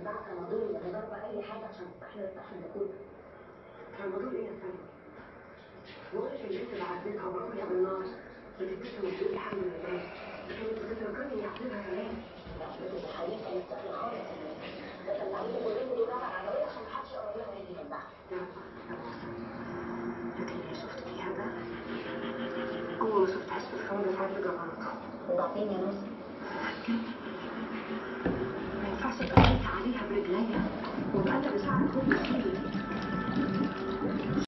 بتاع ترامادول ولا ضربة اي حاجه عشان احنا نفتح الدخول ترامادول ايه يا سلمى؟ بقول لك البنت بعذبها وباكلها بالنار انت لسه ما بتقولي الحمد لله لكن انت بتفكرني اني اعذبها كمان بس الحقيقه كانت سهله خالص ده كان العيد كلهم دول على العربيه عشان محدش يقرب لها ويجي جنبها لكن اللي شفت فيها ده عمري ما شفت حس الصوم ده ساعات جبروت وبعدين يا نوسه ما ينفعش ابقى عليها برجليا وابقى انا بساعد كل شيء